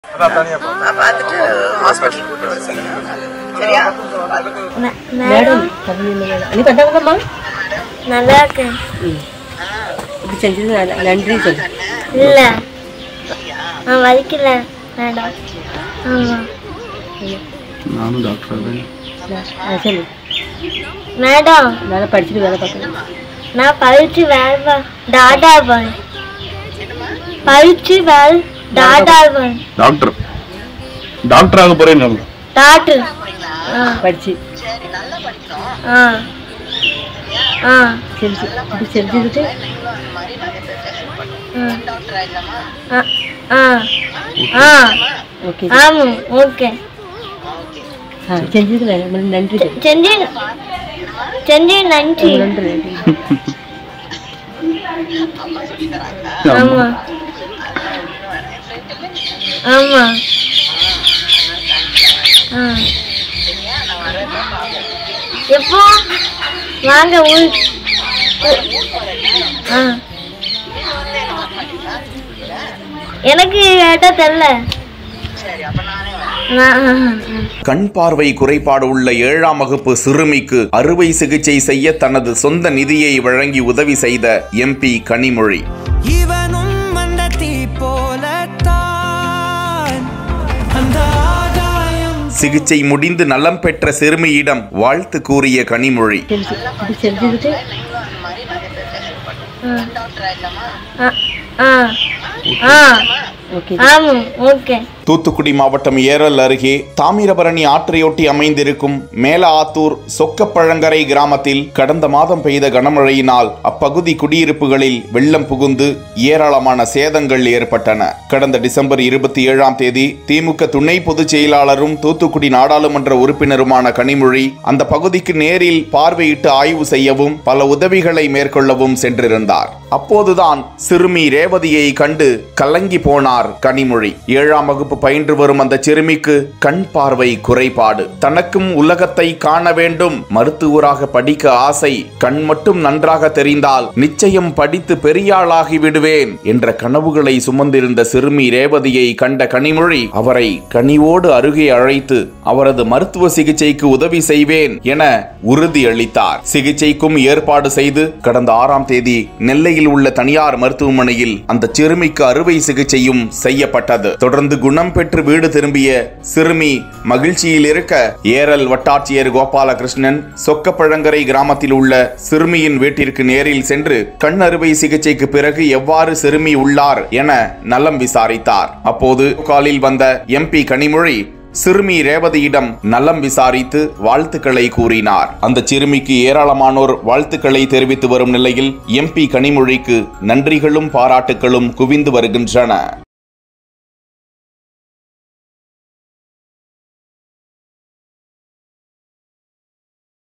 நான் பார்த்துட்டு ஹாஸ்பிட்டல் கூட்டு வர சொல்லுங்க சரியா மேடம் பதினொன்று மேடம் நீ கண்டாங்கம்மா நல்லா இருக்கேன் இப்படி செஞ்சது ந- நன்றி சொல்லு இல்லை நான் வலிக்கல மேடம் ஆமாம் நானும் டாக்டர் தான் ஆ, சொல்லு மேடம் நல்லா படிச்சுட்டு வேலை பார்க்கணும் நான் படிச்சு வேலை பா- டாடா போய் படிச்சு வேலை டாடா போய் டாக்டர் டாக்டர் ஆக போறேன்னு சொல்லு. டாக்டர் ஆ படிச்சு ஆ ஆ செஞ்சு இப்படி செஞ்சுக்கிட்டு ஆ ஆ ஆ ஓகே ஆமாம் ஓகே ஆ செஞ்சதுக்கு ந- நன்றி சொல்லு செஞ்சு செஞ்சு நன்றி நன்றி நன்றி ஆமா ஆமா ஆ. எப்போ வாங்க ஊர் ஆ எனக்கு கேட்டா தெரியல நான் ஆ, ஆ. கண் பார்வை குறைபாடு உள்ள ஏழாம் வகுப்பு சிறுமிக்கு அறுவை சிகிச்சை செய்ய தனது சொந்த நிதியை வழங்கி உதவி செய்த எம்பி கனிமொழி இவனும் மண்டத்தி போலத்தான் அந்த ஆகாயம் சிகிச்சை முடிந்து நலம் பெற்ற சிறுமியிடம் வாழ்த்து கூறிய கனிமொழி செஞ்சு இப்படி செஞ்சுக்கிட்டு ஆ ஆ ஆ ஓகே ஆமாம் ஓகே தூத்துக்குடி மாவட்டம் ஏரல் அருகே தாமிரபரணி ஆற்றையொட்டி அமைந்திருக்கும் மேல ஆத்தூர் சொக்கப்பழங்கரை கிராமத்தில் கடந்த மாதம் பெய்த கனமழையினால் அப்பகுதி குடியிருப்புகளில் வெள்ளம் புகுந்து ஏராளமான சேதங்கள் ஏற்பட்டன கடந்த டிசம்பர் இருபத்தி ஏழாம் தேதி திமுக துணை பொதுச் செயலாளரும் தூத்துக்குடி நாடாளுமன்ற உறுப்பினருமான கனிமொழி அந்த பகுதிக்கு நேரில் பார்வையிட்டு ஆய்வு செய்யவும் பல உதவிகளை மேற்கொள்ளவும் சென்றிருந்தார் அப்போதுதான் சிறுமி ரேவதியை கண்டு கலங்கி போனார் கனிமொழி ஏழாம் வகுப்பு பயின்று வரும் அந்த சிறுமிக்கு கண் பார்வை குறைபாடு தனக்கும் உலகத்தை காண வேண்டும் மருத்துவராக படிக்க ஆசை கண் மட்டும் நன்றாக தெரிந்தால் நிச்சயம் படித்து பெரியாளாகி விடுவேன் என்ற கனவுகளை சுமந்திருந்த சிறுமி ரேவதியை கண்ட கனிமொழி அவரை கனிவோடு அருகே அழைத்து அவரது மருத்துவ சிகிச்சைக்கு உதவி செய்வேன் என உறுதியளித்தார் சிகிச்சைக்கும் ஏற்பாடு செய்து கடந்த ஆறாம் தேதி நெல்லையில் உள்ள தனியார் மருத்துவமனையில் அந்த சிறுமிக்கு அறுவை சிகிச்சையும் செய்யப்பட்டது தொடர்ந்து குணம் பெற்று வீடு திரும்பிய சிறுமி மகிழ்ச்சியில் இருக்க ஏரல் வட்டாட்சியர் கோபாலகிருஷ்ணன் சொக்கப்பழங்கரை கிராமத்தில் உள்ள சிறுமியின் வீட்டிற்கு நேரில் சென்று கண் அறுவை சிகிச்சைக்கு பிறகு எவ்வாறு சிறுமி உள்ளார் என நலம் விசாரித்தார் அப்போது காலில் வந்த எம்பி கனிமொழி சிறுமி ரேவதியிடம் நலம் விசாரித்து வாழ்த்துக்களை கூறினார் அந்த சிறுமிக்கு ஏராளமானோர் வாழ்த்துக்களை தெரிவித்து வரும் நிலையில் எம்பி கனிமொழிக்கு நன்றிகளும் பாராட்டுகளும் குவிந்து வருகின்றன